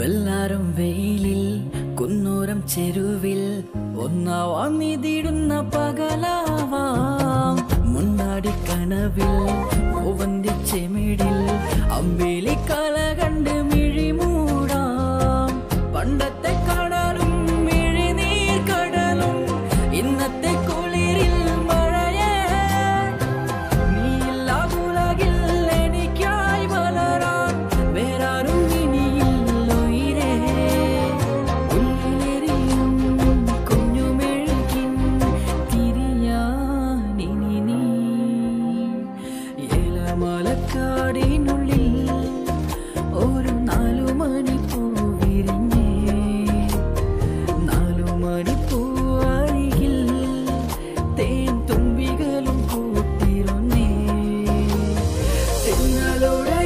വെള്ളാരം വെയിലിൽ കുന്നൂരം ചെരുവിൽ ഒന്നാവാൻ നിതിടുന്ന പകലാവാം മുന്നാടി കനവിൽ ഓവന്തി ചെമിടിൽ അമ്പേലി കല കണ്ട് മിഴിമൂടാം പണ്ടത്തെ കടലും മിഴിനീർ കടലും ഇന്നത്തെ കുളിരിൽ മഴയേ നീയില്ലാ ഉലകിൽ എനിക്കായി വളരാൻ വേറാരും ഇനിയില്ലോയിരേ. ഉള്ളിലെരിയും കുഞ്ഞുമെഴുകിൻ തിരിയാനിനി നീ. ഏലമലക്കാടിനുള്ളിൽ ഒരു നാലുമണിപ്പൂ വിരിഞ്ഞേ നാലുമണിപ്പൂ അരികിൽ തേൻ തുമ്പികളും കൂട്ടിരുന്നേ തെന്നലോടെ